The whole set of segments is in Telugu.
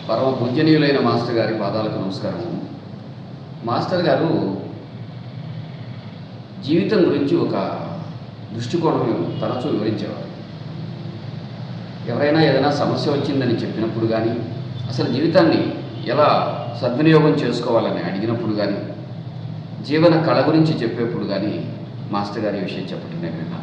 పరమ పూజనీయులైన మాస్టర్ గారి పాదాలకు నమస్కారం మాస్టర్ గారు జీవితం గురించి ఒక దృష్టికోణం తరచూ వివరించేవారు ఎవరైనా ఏదైనా సమస్య వచ్చిందని చెప్పినప్పుడు కానీ అసలు జీవితాన్ని ఎలా సద్వినియోగం చేసుకోవాలని అడిగినప్పుడు కానీ జీవన కళ గురించి చెప్పేప్పుడు కానీ మాస్టర్ గారి విషయం చెప్పటం నేను విన్నాను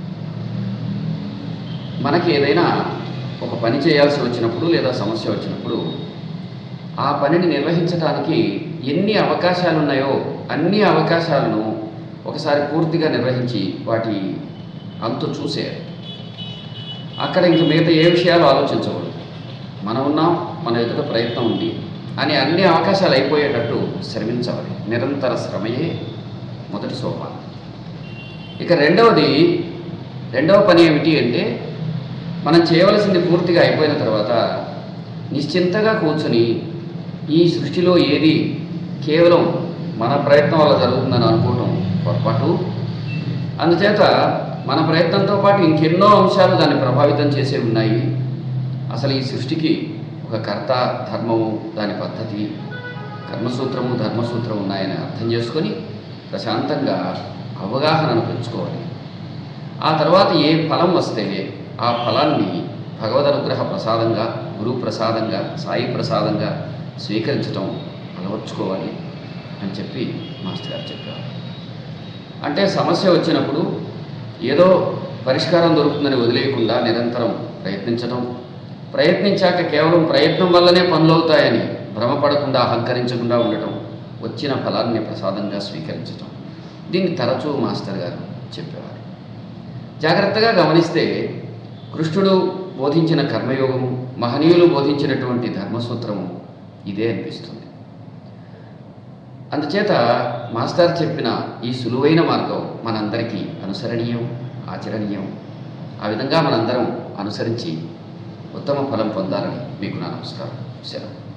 మనకి ఏదైనా ఒక పని చేయాల్సి వచ్చినప్పుడు లేదా సమస్య వచ్చినప్పుడు ఆ పనిని నిర్వహించడానికి ఎన్ని అవకాశాలు ఉన్నాయో అన్ని అవకాశాలను ఒకసారి పూర్తిగా నిర్వహించి వాటి అంతు చూసేయాలి అక్కడ ఇంక మిగతా ఏ విషయాలు ఆలోచించకూడదు మనం ఉన్నాం మన ఎదుట ప్రయత్నం ఉంది అని అన్ని అవకాశాలు అయిపోయేటట్టు శ్రమించవాలి నిరంతర శ్రమయే మొదటి సోపానం ఇక రెండవది రెండవ పని ఏమిటి అంటే మనం చేయవలసింది పూర్తిగా అయిపోయిన తర్వాత నిశ్చింతగా కూర్చుని ఈ సృష్టిలో ఏది కేవలం మన ప్రయత్నం వల్ల జరుగుతుందని అనుకోవటం పొరపాటు అందుచేత మన ప్రయత్నంతో పాటు ఇంకెన్నో అంశాలు దాన్ని ప్రభావితం చేసే ఉన్నాయి అసలు ఈ సృష్టికి ఒక కర్త ధర్మము దాని పద్ధతి కర్మసూత్రము ధర్మసూత్రం ఉన్నాయని అర్థం చేసుకొని ప్రశాంతంగా అవగాహనను పెంచుకోవాలి ఆ తర్వాత ఏ ఫలం వస్తే ఆ ఫలాన్ని భగవద్ అనుగ్రహ ప్రసాదంగా గురు ప్రసాదంగా సాయి ప్రసాదంగా స్వీకరించడం అలవర్చుకోవాలి అని చెప్పి మాస్టర్ గారు చెప్పారు అంటే సమస్య వచ్చినప్పుడు ఏదో పరిష్కారం దొరుకుతుందని వదిలేయకుండా నిరంతరం ప్రయత్నించడం ప్రయత్నించాక కేవలం ప్రయత్నం వల్లనే పనులు అవుతాయని భ్రమపడకుండా అహంకరించకుండా ఉండటం వచ్చిన ఫలాన్ని ప్రసాదంగా స్వీకరించటం దీన్ని తరచూ మాస్టర్ గారు చెప్పేవారు జాగ్రత్తగా గమనిస్తే కృష్ణుడు బోధించిన కర్మయోగము మహనీయులు బోధించినటువంటి ధర్మసూత్రము ఇదే అనిపిస్తుంది అందుచేత మాస్టర్ చెప్పిన ఈ సులువైన మార్గం మనందరికీ అనుసరణీయం ఆచరణీయం ఆ విధంగా మనందరం అనుసరించి ఉత్తమ ఫలం పొందాలని మీకు నా నమస్కారం సెలవు